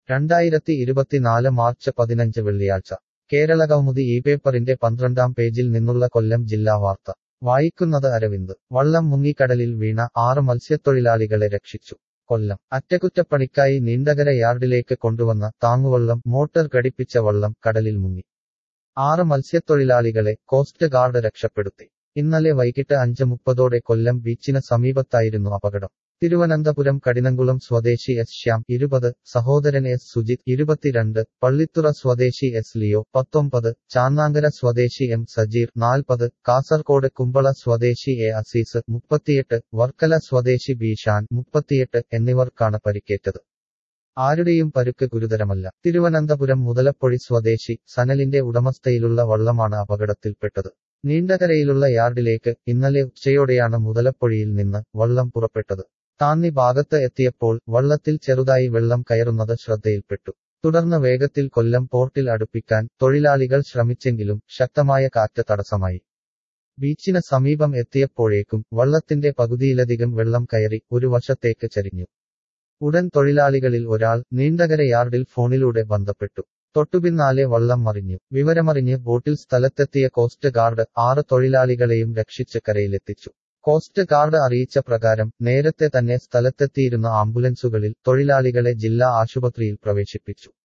രണ്ടായിരത്തി ഇരുപത്തിനാല് മാർച്ച് പതിനഞ്ച് വെള്ളിയാഴ്ച കേരള കൗമുദി ഈ പേപ്പറിന്റെ പന്ത്രണ്ടാം പേജിൽ നിന്നുള്ള കൊല്ലം ജില്ലാ വാർത്ത വായിക്കുന്നത് അരവിന്ദ് വള്ളം മുങ്ങിക്കടലിൽ വീണ ആറ് മത്സ്യത്തൊഴിലാളികളെ രക്ഷിച്ചു കൊല്ലം അറ്റകുറ്റപ്പണിക്കായി നീണ്ടകര യാർഡിലേക്ക് കൊണ്ടുവന്ന താങ്ങുവള്ളം മോട്ടോർ ഘടിപ്പിച്ച വള്ളം കടലിൽ മുങ്ങി ആറ് മത്സ്യത്തൊഴിലാളികളെ കോസ്റ്റ് ഗാർഡ് രക്ഷപ്പെടുത്തി ഇന്നലെ വൈകിട്ട് അഞ്ച് മുപ്പതോടെ കൊല്ലം ബീച്ചിന് സമീപത്തായിരുന്നു അപകടം തിരുവനന്തപുരം കടിനംകുളം സ്വദേശി എസ് ശ്യാം ഇരുപത് സഹോദരൻ എസ് സുജിത് ഇരുപത്തിരണ്ട് പള്ളിത്തുറ സ്വദേശി എസ് ലിയോ പത്തൊമ്പത് ചാന്നാങ്കര സ്വദേശി എം സജീർ നാൽപ്പത് കാസർകോട് കുമ്പള സ്വദേശി എ അസീസ് മുപ്പത്തിയെട്ട് വർക്കല സ്വദേശി ബി ഷാൻ മുപ്പത്തിയെട്ട് എന്നിവർക്കാണ് പരിക്കേറ്റത് ആരുടെയും പരുക്ക് ഗുരുതരമല്ല തിരുവനന്തപുരം മുതലപ്പൊഴി സ്വദേശി സനലിന്റെ ഉടമസ്ഥയിലുള്ള വള്ളമാണ് അപകടത്തിൽപ്പെട്ടത് നീണ്ടകരയിലുള്ള യാർഡിലേക്ക് ഇന്നലെ ഉച്ചയോടെയാണ് മുതലപ്പൊഴിയിൽ നിന്ന് വള്ളം പുറപ്പെട്ടത് താന്നി ഭാഗത്ത് എത്തിയപ്പോൾ വള്ളത്തിൽ ചെറുതായി വെള്ളം കയറുന്നത് ശ്രദ്ധയിൽപ്പെട്ടു തുടർന്ന് വേഗത്തിൽ കൊല്ലം പോർട്ടിൽ അടുപ്പിക്കാൻ തൊഴിലാളികൾ ശ്രമിച്ചെങ്കിലും ശക്തമായ കാറ്റ് തടസ്സമായി ബീച്ചിന് സമീപം എത്തിയപ്പോഴേക്കും വള്ളത്തിന്റെ പകുതിയിലധികം വെള്ളം കയറി ഒരു വശത്തേക്ക് ചരിഞ്ഞു ഉടൻ തൊഴിലാളികളിൽ ഒരാൾ നീണ്ടകര യാർഡിൽ ഫോണിലൂടെ ബന്ധപ്പെട്ടു തൊട്ടുപിന്നാലെ വള്ളം മറിഞ്ഞു വിവരമറിഞ്ഞ് ബോട്ടിൽ സ്ഥലത്തെത്തിയ കോസ്റ്റ് ഗാർഡ് ആറ് തൊഴിലാളികളെയും രക്ഷിച്ച് കരയിലെത്തിച്ചു കോസ്റ്റ് ഗാർഡ് അറിയിച്ച പ്രകാരം നേരത്തെ തന്നെ സ്ഥലത്തെത്തിയിരുന്ന ആംബുലൻസുകളിൽ തൊഴിലാളികളെ ജില്ലാ ആശുപത്രിയിൽ പ്രവേശിപ്പിച്ചു